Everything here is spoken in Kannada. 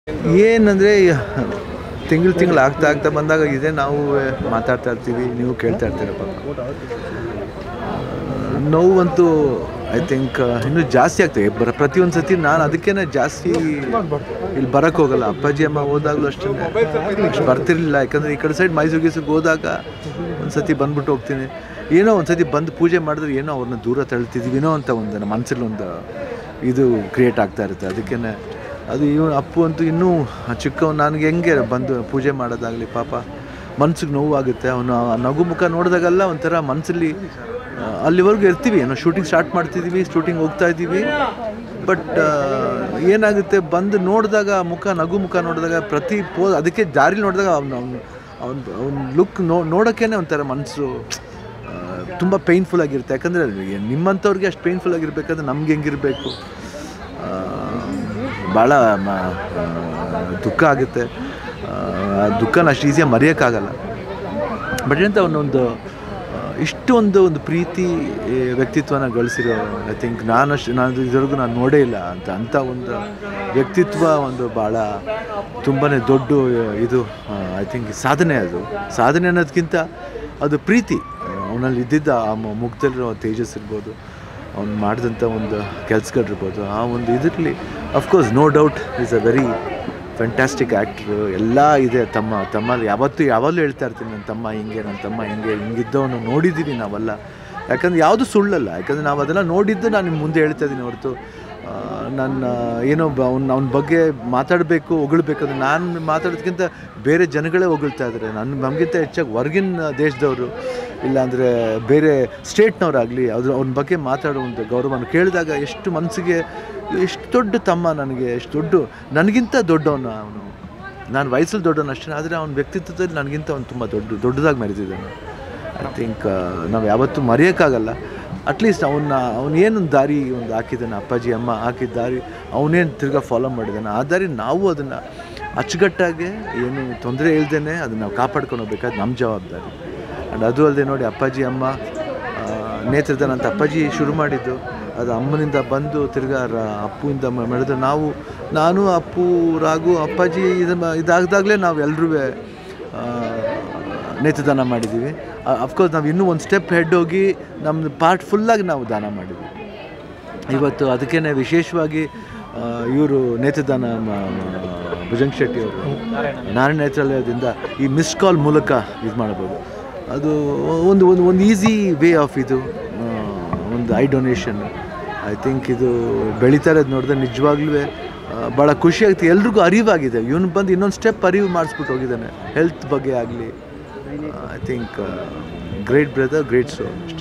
ಏನಂದರೆ ತಿಂಗಳು ತಿಂಗಳು ಆಗ್ತಾ ಆಗ್ತಾ ಬಂದಾಗ ಇದೆ ನಾವು ಮಾತಾಡ್ತಾ ಇರ್ತೀವಿ ನೀವು ಕೇಳ್ತಾ ಇರ್ತೀರ ಪಾಪ ನೋವಂತೂ ಐ ಥಿಂಕ್ ಇನ್ನೂ ಜಾಸ್ತಿ ಆಗ್ತದೆ ಬರ ಪ್ರತಿಯೊಂದು ಸತಿ ನಾನು ಅದಕ್ಕೇ ಜಾಸ್ತಿ ಇಲ್ಲಿ ಬರೋಕ್ಕೆ ಹೋಗಲ್ಲ ಅಪ್ಪಾಜಿ ಅಮ್ಮ ಹೋದಾಗಲೂ ಅಷ್ಟೇ ಅಷ್ಟು ಬರ್ತಿರ್ಲಿಲ್ಲ ಯಾಕಂದರೆ ಈ ಕಡೆ ಸೈಡ್ ಮೈಸೂರು ಗೀಸೂರಿಗೆ ಹೋದಾಗ ಒಂದು ಸತಿ ಬಂದ್ಬಿಟ್ಟು ಹೋಗ್ತೀನಿ ಏನೋ ಒಂದು ಸತಿ ಬಂದು ಪೂಜೆ ಮಾಡಿದ್ರೆ ಏನೋ ಅವ್ರನ್ನ ದೂರ ತಳ್ತಿದ್ದೀವಿನೋ ಅಂತ ಒಂದು ನಮ್ಮ ಮನಸ್ಸಲ್ಲಿ ಒಂದು ಇದು ಕ್ರಿಯೇಟ್ ಆಗ್ತಾ ಇರುತ್ತೆ ಅದಕ್ಕೇ ಅದು ಇವನು ಅಪ್ಪು ಅಂತೂ ಇನ್ನೂ ಚಿಕ್ಕವನು ನನಗೆ ಹೆಂಗೆ ಬಂದು ಪೂಜೆ ಮಾಡೋದಾಗಲಿ ಪಾಪ ಮನ್ಸಿಗೆ ನೋವಾಗುತ್ತೆ ಅವನು ಆ ನಗು ಮುಖ ನೋಡಿದಾಗೆಲ್ಲ ಒಂಥರ ಮನಸ್ಸಲ್ಲಿ ಆ, ಅಲ್ಲಿವರೆಗೂ ಇರ್ತೀವಿ ಏನೋ ಶೂಟಿಂಗ್ ಸ್ಟಾರ್ಟ್ ಮಾಡ್ತಿದ್ದೀವಿ ಶೂಟಿಂಗ್ ಹೋಗ್ತಾ ಇದ್ದೀವಿ ಬಟ್ ಏನಾಗುತ್ತೆ ಬಂದು ನೋಡಿದಾಗ ಮುಖ ನಗು ಮುಖ ನೋಡಿದಾಗ ಪ್ರತಿ ಪೋ ಅದಕ್ಕೆ ದಾರಿಲಿ ನೋಡಿದಾಗ ಅವ್ನು ಅವ್ನು ಅವ್ನು ಅವ್ನ ಲುಕ್ ನೋ ನೋಡೋಕ್ಕೇ ಒಂಥರ ಮನಸ್ಸು ತುಂಬ ಪೇಯ್ನ್ಫುಲ್ ಆಗಿರುತ್ತೆ ಯಾಕಂದರೆ ನಿಮ್ಮಂಥವ್ರಿಗೆ ಅಷ್ಟು ಪೇಯ್ನ್ಫುಲ್ ಆಗಿರ್ಬೇಕಂದ್ರೆ ನಮ್ಗೆ ಹೆಂಗಿರಬೇಕು ಭಾಳ ಮ- ಆ, ದುಃಖ ಆಗುತ್ತೆ ಆ, ಆ ದುಃಖನ ಅಷ್ಟು ಈಸಿಯಾಗಿ ಮರೆಯೋಕ್ಕಾಗಲ್ಲ ಬಟ್ ಏನಂತ ಅವನೊಂದು ಇಷ್ಟೊಂದು ಒಂದು ಪ್ರೀತಿ ಈ ವ್ಯಕ್ತಿತ್ವನ ಗಳಿಸಿರೋ ಐ ಥಿಂಕ್ ನಾನಷ್ಟು ನಾನು ಇದುವರೆಗೂ ನಾನು ನೋಡೇ ಇಲ್ಲ ಅಂತ ಅಂಥ ಒಂದು ವ್ಯಕ್ತಿತ್ವ ಒಂದು ಭಾಳ ತುಂಬಾ ದೊಡ್ಡ ಇದು ಐ ಥಿಂಕ್ ಸಾಧನೆ ಅದು ಸಾಧನೆ ಅನ್ನೋದಕ್ಕಿಂತ ಅದು ಪ್ರೀತಿ ಅವನಲ್ಲಿ ಇದ್ದಿದ್ದ ಆ ಮು- ಮುಖದಲ್ಲಿರೋ ತೇಜಸ್ ಇರ್ಬೋದು ಅವ್ನು ಮಾಡಿದಂಥ ಒಂದು ಕೆಲಸಗಳಿರ್ಬೋದು ಆ ಒಂದು ಇದರಲ್ಲಿ of course no doubt is a very fantastic actor ಎಲ್ಲ ಇದೆ ತಮ್ಮ ತಮ್ಮಲ್ಲಿ ಯಾವತ್ತೂ ಯಾವಾಗಲೂ ಹೇಳ್ತಾ ಇರ್ತೀನಿ ನನ್ನ ತಮ್ಮ ಹಿಂಗೆ ನನ್ನ ತಮ್ಮ ಹಿಂಗೆ ಹಿಂಗಿದ್ದವನು ನೋಡಿದ್ದೀವಿ ನಾವೆಲ್ಲ ಯಾಕಂದ್ರೆ ಯಾವುದು ಸುಳ್ಳಲ್ಲ ಯಾಕಂದರೆ ನಾವು ಅದೆಲ್ಲ ನೋಡಿದ್ದು ನಾನು ನಿಮ್ಮ ಮುಂದೆ ಹೇಳ್ತಾ ಇದ್ದೀನಿ ಹೊರತು ಆ, ನನ್ನ ಏನೋ ಅವ್ನ ಅವನ ಬಗ್ಗೆ ಮಾತಾಡಬೇಕು ಹೊಗಳ್ಬೇಕಂದ್ರೆ ನಾನು ಮಾತಾಡೋದಕ್ಕಿಂತ ಬೇರೆ ಜನಗಳೇ ಹೊಗಳ್ತಾ ಇದ್ದಾರೆ ನನ್ನ ನಮಗಿಂತ ಹೆಚ್ಚಾಗಿ ಹೊರಗಿನ ದೇಶದವರು ಇಲ್ಲಾಂದರೆ ಬೇರೆ ಸ್ಟೇಟ್ನವರಾಗಲಿ ಅದ್ರ ಅವ್ನ ಬಗ್ಗೆ ಮಾತಾಡೋ ಒಂದು ಗೌರವನ ಕೇಳಿದಾಗ ಎಷ್ಟು ಮನಸ್ಸಿಗೆ ಎಷ್ಟು ದೊಡ್ಡ ತಮ್ಮ ನನಗೆ ಎಷ್ಟು ದೊಡ್ಡ ನನಗಿಂತ ದೊಡ್ಡವನು ಅವನು ನಾನು ವಯಸ್ಸಲ್ಲಿ ದೊಡ್ಡವನು ಅಷ್ಟೇ ಆದರೆ ಅವನ ವ್ಯಕ್ತಿತ್ವದಲ್ಲಿ ನನಗಿಂತ ಅವ್ನು ತುಂಬ ದೊಡ್ಡ ದೊಡ್ಡದಾಗಿ ಮೆರೆದಿದ್ದಾನೆ ಐ ಥಿಂಕ್ ನಾವು ಯಾವತ್ತೂ ಮರೆಯೋಕ್ಕಾಗಲ್ಲ ಅಟ್ಲೀಸ್ಟ್ ಅವನ್ನ ಅವನೇನೊಂದು ದಾರಿ ಒಂದು ಹಾಕಿದ್ದಾನೆ ಅಪ್ಪಾಜಿ ಅಮ್ಮ ಹಾಕಿದ ದಾರಿ ಅವನೇನು ತಿರ್ಗಾ ಫಾಲೋ ಮಾಡಿದ್ದಾನೆ ಆ ದಾರಿ ನಾವು ಅದನ್ನು ಅಚ್ಚುಕಟ್ಟಾಗಿ ಏನು ತೊಂದರೆ ಇಲ್ದೇ ಅದನ್ನು ನಾವು ಕಾಪಾಡ್ಕೊಂಡು ಹೋಗ್ಬೇಕಾದ್ರೆ ನಮ್ಮ ಜವಾಬ್ದಾರಿ ಆ್ಯಂಡ್ ಅದು ಅಲ್ಲದೆ ನೋಡಿ ಅಪ್ಪಾಜಿ ಅಮ್ಮ ಆ, ನೇತ್ರದಾನ ಅಂತ ಅಪ್ಪಾಜಿ ಶುರು ಮಾಡಿದ್ದು ಅದು ಅಮ್ಮನಿಂದ ಬಂದು ತಿರ್ಗಾ ರ ಅಪ್ಪುವಿಂದ ಮ- ಮಾಡಿದ್ರು ನಾವು ನಾನು ಅಪ್ಪು ರಾಗು ಅಪ್ಪಾಜಿ ಇದನ್ನು ಇದಾಗ್ದಾಗಲೇ ನಾವು ಎಲ್ಲರೂ ನೇತ್ರದಾನ ಮಾಡಿದ್ದೀವಿ ಅಫ್ಕೋರ್ಸ್ ನಾವು ಇನ್ನೂ ಒಂದು ಸ್ಟೆಪ್ ಹೆಡ್ ಹೋಗಿ ನಮ್ಮದು ಪಾರ್ಟ್ ಫುಲ್ಲಾಗಿ ನಾವು ದಾನ ಮಾಡಿದ್ವಿ ಇವತ್ತು ಅದಕ್ಕೇ ವಿಶೇಷವಾಗಿ ಇವರು ನೇತ್ರದಾನ ಮ- ಮ- ಭುಜಂಗ್ ಶೆಟ್ಟಿ ಅವರು ನಾರಾಯಣ ನೇತ್ರಾಲಯದಿಂದ ಈ ಮಿಸ್ ಕಾಲ್ ಮೂಲಕ ಇದು ಮಾಡ್ಬೋದು ಅದು ಒಂದು ಒಂದು ಒಂದು ಈಸಿ ವೇ ಆಫ್ ಇದು ಆ, ಒಂದು ಐ ಡೊನೇಷನ್ ಐ ಥಿಂಕ್ ಇದು ಬೆಳೀತಾ ಇರೋದು ನೋಡಿದ್ರೆ ನಿಜವಾಗ್ಲೂ ಭಾಳ ಖುಷಿ ಆಗ್ತದೆ ಎಲ್ರಿಗೂ ಅರಿವಾಗಿದೆ ಇವನು ಬಂದು ಇನ್ನೊಂದು ಸ್ಟೆಪ್ ಅರಿವು ಮಾಡಿಸ್ಬಿಟ್ಟು ಹೋಗಿದ್ದಾನೆ ಹೆಲ್ತ್ ಬಗ್ಗೆ ಆಗಲಿ I think great brother great so ಅಷ್ಟೇ